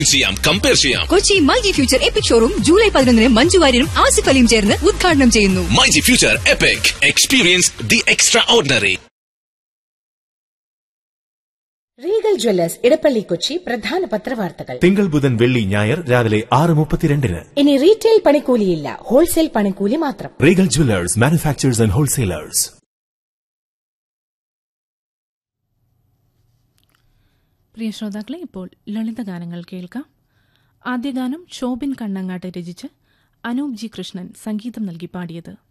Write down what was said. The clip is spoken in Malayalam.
ചെയ്യാം കമ്പയർ ചെയ്യാം Kochi myG future epic showroom July പതിനൊന്നിന് മഞ്ജു വാര്യരും ആസിഫ് അലിയും ചേർന്ന് ഉദ്ഘാടനം ചെയ്യുന്നു myG future epic experience the extraordinary Regal jewellers Edappally Kochi പ്രധാന പത്രവാർത്തകൾ തിങ്കൾ ബുധൻ വെള്ളി ഞായർ രാവിലെ ആറ് മുപ്പത്തിരണ്ടിന് ഇനി റീറ്റെയിൽ പണിക്കൂലിയില്ല ഹോൾസെയിൽ പണിക്കൂലി മാത്രം Regal jewellers manufacturers and wholesalers പ്രിയ ശ്രോതാക്കളെ ഇപ്പോൾ ലളിതഗാനങ്ങൾ കേൾക്കാം ആദ്യ ഗാനം ശോഭിൻ കണ്ണങ്ങാട്ട് രചിച്ച് അനൂപ് ജി കൃഷ്ണൻ സംഗീതം നൽകി പാടിയത്